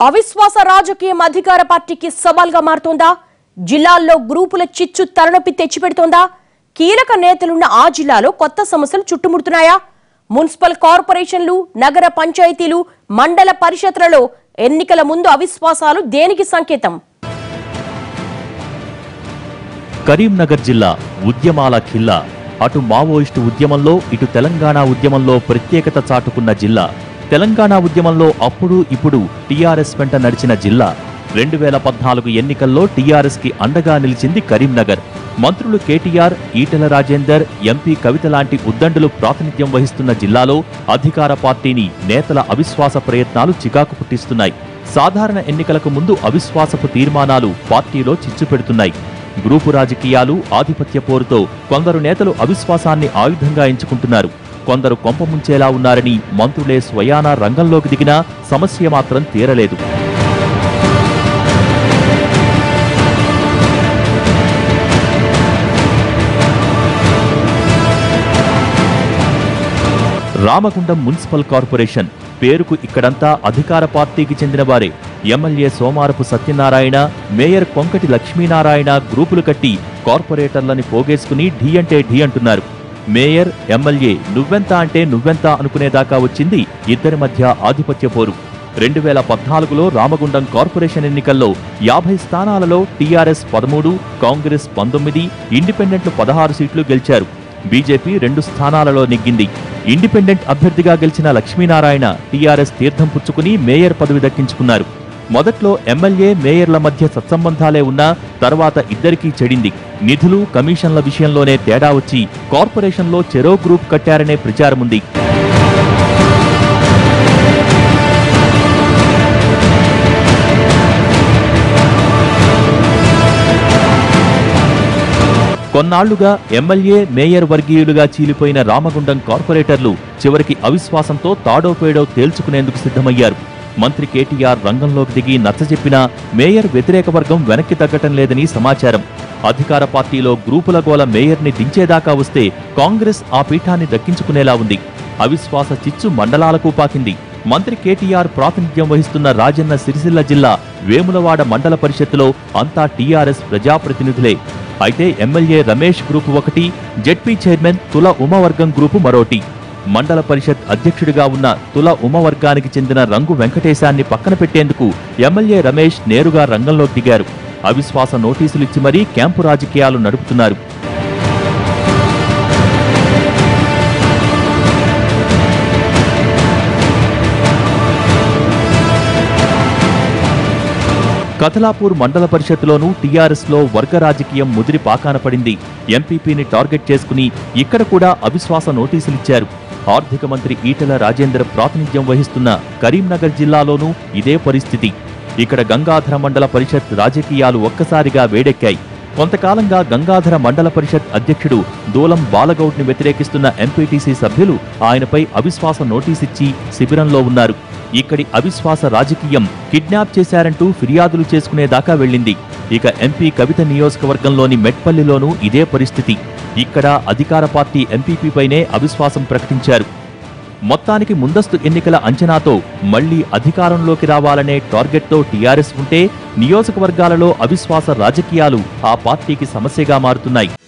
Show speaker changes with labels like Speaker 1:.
Speaker 1: అవిశ్వాస రాజకీయం అధికార పార్టీకి సవాల్గా మారుతోందా జిల్లాల్లో గ్రూపుల చిచ్చు తలనొప్పి తెచ్చిపెడుతోందా కీలక నేతలున్న ఆ జిల్లాలో కొత్త సమస్యలు చుట్టుముడుతున్నాయా మున్సిపల్ కార్పొరేషన్లు నగర పంచాయతీలు మండల పరిషత్లలో ఎన్నికల ముందు అవిశ్వాసాలు దేనికి సంకేతం
Speaker 2: కరీంనగర్ జిల్లా ఉద్యమాల ఖిల్లా అటు మావోయిస్టు ఉద్యమంలో ఇటు తెలంగాణ ఉద్యమంలో ప్రత్యేకత చాటుకున్న జిల్లా తెలంగాణ ఉద్యమంలో అప్పుడు ఇప్పుడు టీఆర్ఎస్ వెంట నడిచిన జిల్లా రెండు వేల పద్నాలుగు ఎన్నికల్లో టీఆర్ఎస్ కి అండగా నిలిచింది కరీంనగర్ మంత్రులు కేటీఆర్ ఈటెల రాజేందర్ ఎంపీ కవిత లాంటి ఉద్దండులు ప్రాతినిధ్యం వహిస్తున్న జిల్లాలో అధికార పార్టీని నేతల అవిశ్వాస ప్రయత్నాలు చికాకు పుట్టిస్తున్నాయి సాధారణ ఎన్నికలకు ముందు అవిశ్వాసపు తీర్మానాలు పార్టీలో చిచ్చు పెడుతున్నాయి గ్రూపు రాజకీయాలు ఆధిపత్య పోరుతో కొందరు నేతలు అవిశ్వాసాన్ని ఆయుధంగా ఎంచుకుంటున్నారు కొందరు కొంప ముంచేలా ఉన్నారని మంత్రులే స్వయానా రంగంలోకి దిగినా సమస్య మాత్రం తీరలేదు రామగుండం మున్సిపల్ కార్పొరేషన్ పేరుకు ఇక్కడంతా అధికార పార్టీకి చెందిన వారే ఎమ్మెల్యే సోమారపు సత్యనారాయణ మేయర్ కొంకటి లక్ష్మీనారాయణ గ్రూపులు కట్టి కార్పొరేటర్లని పోగేసుకుని ఢీ అంటే ఢీ అంటున్నారు మేయర్ ఎమ్మెల్యే నువ్వెంత అంటే నువ్వెంత అనుకునేదాకా వచ్చింది ఇద్దరి మధ్య ఆధిపత్య పోరు రెండు వేల పద్నాలుగులో రామగుండం కార్పొరేషన్ ఎన్నికల్లో యాభై స్థానాలలో టీఆర్ఎస్ పదమూడు కాంగ్రెస్ పంతొమ్మిది ఇండిపెండెంట్లు పదహారు సీట్లు గెలిచారు బీజేపీ రెండు స్థానాలలో నెగ్గింది ఇండిపెండెంట్ అభ్యర్థిగా గెలిచిన లక్ష్మీనారాయణ టీఆర్ఎస్ తీర్థం పుచ్చుకుని మేయర్ పదవి దక్కించుకున్నారు మొదట్లో ఎమ్మెల్యే మేయర్ల మధ్య సత్సంబంధాలే ఉన్నా తర్వాత ఇద్దరికీ చెడింది నిధులు కమిషన్ల విషయంలోనే తేడా వచ్చి కార్పొరేషన్లో చెరో గ్రూప్ కట్టారనే ప్రచారముంది కొన్నాళ్లుగా ఎమ్మెల్యే మేయర్ వర్గీయులుగా చీలిపోయిన రామగుండం కార్పొరేటర్లు చివరికి అవిశ్వాసంతో తాడో పేడో తేల్చుకునేందుకు సిద్ధమయ్యారు మంత్రి కేటీఆర్ రంగంలోకి దిగి నచ్చజెప్పినా మేయర్ వ్యతిరేక వర్గం వెనక్కి తగ్గటం లేదని సమాచారం అధికార పార్టీలో గ్రూపుల గోల మేయర్ని దించేదాకా వస్తే కాంగ్రెస్ ఆ పీఠాన్ని దక్కించుకునేలా ఉంది అవిశ్వాస చిచ్చు మండలాలకు పాకింది మంత్రి కేటీఆర్ ప్రాతినిధ్యం వహిస్తున్న రాజన్న సిరిసిల్ల జిల్లా వేములవాడ మండల పరిషత్తులో అంతా టీఆర్ఎస్ ప్రజాప్రతినిధులే అయితే ఎమ్మెల్యే రమేష్ గ్రూపు ఒకటి జెడ్పీ చైర్మన్ తుల ఉమవర్గం గ్రూపు మరోటి మండల పరిషత్ అధ్యక్షుడిగా ఉన్న తుల ఉమవర్గానికి చెందిన రంగు వెంకటేశాన్ని పక్కన పెట్టేందుకు ఎమ్మెల్యే రమేష్ నేరుగా రంగంలోకి దిగారు అవిశ్వాస నోటీసులిచ్చి మరీ క్యాంపు రాజకీయాలు నడుపుతున్నారు కథలాపూర్ మండల పరిషత్లోనూ టీఆర్ఎస్ లో వర్గ రాజకీయం ముదిరి పాకాన పడింది ఎంపీపీని టార్గెట్ చేసుకుని ఇక్కడ కూడా అవిశ్వాస నోటీసులిచ్చారు ఆర్థిక మంత్రి ఈటెల రాజేందర్ ప్రాతినిధ్యం వహిస్తున్న కరీంనగర్ జిల్లాలోనూ ఇదే పరిస్థితి ఇక్కడ గంగాధర మండల పరిషత్ రాజకీయాలు ఒక్కసారిగా వేడెక్కాయి కొంతకాలంగా గంగాధర మండల పరిషత్ అధ్యక్షుడు దూలం బాలగౌడ్ని వ్యతిరేకిస్తున్న ఎంపీటీసీ సభ్యులు ఆయనపై అవిశ్వాస నోటీసిచ్చి శిబిరంలో ఉన్నారు ఇక్కడి అవిశ్వాస రాజకీయం కిడ్నాప్ చేశారంటూ ఫిర్యాదులు చేసుకునేదాకా వెళ్ళింది ఇక ఎంపీ కవిత నియోజకవర్గంలోని మెట్పల్లిలోనూ ఇదే పరిస్థితి ఇక్కడ అధికార పార్టీ ఎంపీపీపైనే అవిశ్వాసం ప్రకటించారు మొత్తానికి ముందస్తు ఎన్నికల అంచనాతో మళ్లీ అధికారంలోకి రావాలనే టార్గెట్తో టీఆర్ఎస్ ఉంటే నియోజకవర్గాలలో అవిశ్వాస రాజకీయాలు ఆ పార్టీకి సమస్యగా మారుతున్నాయి